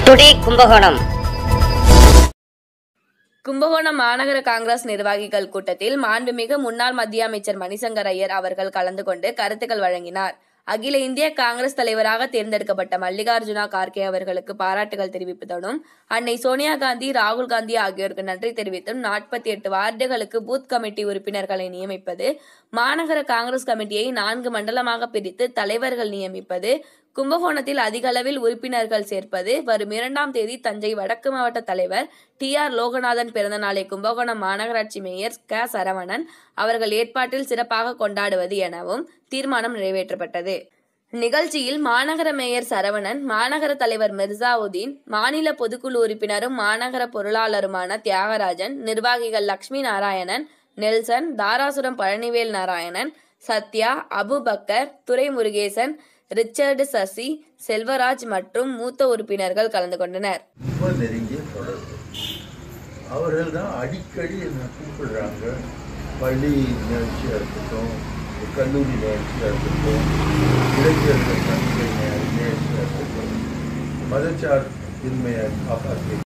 today Kumbakonam Kumbakonam மாநகர காங்கிரஸ் நிர்வாகிகள் கூட்டத்தில் மாண்புமிகு முன்னாள் மத்திய அமைச்சர் மணிசங்கர் ஐயர் அவர்கள் கலந்து கொண்டு கருத்துக்கள் வழங்கினார் அகில இந்திய காங்கிரஸ் தலைவராக தேர்ந்தெடுக்கப்பட்ட மல்லிகார்ஜுனா கார்கே அவர்களுக்கு பாராட்டுகள் தெரிவிப்பதுடன் அன்னை சோனியா காந்தி ராகுல் காந்தி ஆகியோருக்கு நன்றி தெரிவித்தும் நாற்பத்தி எட்டு வார்டுகளுக்கு பூத் கமிட்டி உறுப்பினர்களை நியமிப்பது மாநகர காங்கிரஸ் கமிட்டியை நான்கு மண்டலமாக பிரித்து தலைவர்கள் நியமிப்பது கும்பகோணத்தில் அதிக அளவில் உறுப்பினர்கள் சேர்ப்பது வரும் இரண்டாம் தேதி தஞ்சை வடக்கு மாவட்ட தலைவர் டி ஆர் லோகநாதன் பிறந்த நாளை கும்பகோணம் மாநகராட்சி மேயர் க சரவணன் அவர்கள் ஏற்பாட்டில் சிறப்பாக கொண்டாடுவது எனவும் தீர்மானம் நிறைவேற்றப்பட்டது நிகழ்ச்சியில் மாநகர மேயர் சரவணன் மாநகர தலைவர் மிர்சாவுதீன் மாநில பொதுக்குழு உறுப்பினரும் மாநகர பொருளாளருமான தியாகராஜன் நிர்வாகிகள் லக்ஷ்மி நாராயணன் நெல்சன் தாராசுரம் பழனிவேல் நாராயணன் சத்யா அபுபக்கர் துரை முருகேசன் ரிச்சர்டு சசி செல்வராஜ் மற்றும் மூத்த உறுப்பினர்கள் கலந்து கொண்டனர் ரொம்ப நெருங்கிய தொடர்பு அவர்கள் தான் அடிக்கடி என்னை கூப்பிடுறாங்க பள்ளி நிகழ்ச்சியாக இருக்கட்டும் கல்லூரி நிகழ்ச்சியாக இருக்கட்டும் இளைஞர்கள் நன்மை நிகழ்ச்சியாக இருக்கட்டும் மதச்சார் தன்மையை காப்பாற்றி